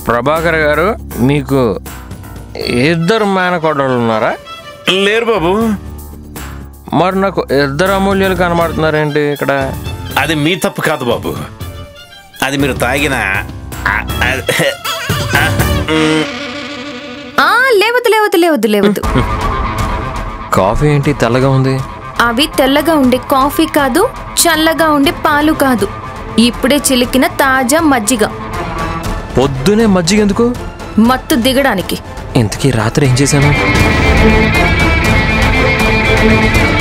ప్రభాకర్ గారు మీకు ఇద్దరు మేనకోడలు ఉన్నారా లేరు బాబు మరి నాకు ఇద్దరు అమూల్యాలు కనబడుతున్నారేంటి ఇక్కడ అది మీ తప్పు కాదు బాబు అది మీరు తాగిన ఆ- ఆ- ఆ లేవద్దు లేవద్దు లేవద్దు లేవద్దు కాఫీ ఏంటి తెల్లగా ఉంది అవి తెల్లగా ఉండే కాఫీ కాదు చల్లగా ఉండే పాలు కాదు ఇప్పుడే చిలికిన తాజా మజ్జిగ పొద్దునే మజ్జిగ ఎందుకు మత్తు దిగడానికి ఇంతకీ రాత్రి ఏం చేశాను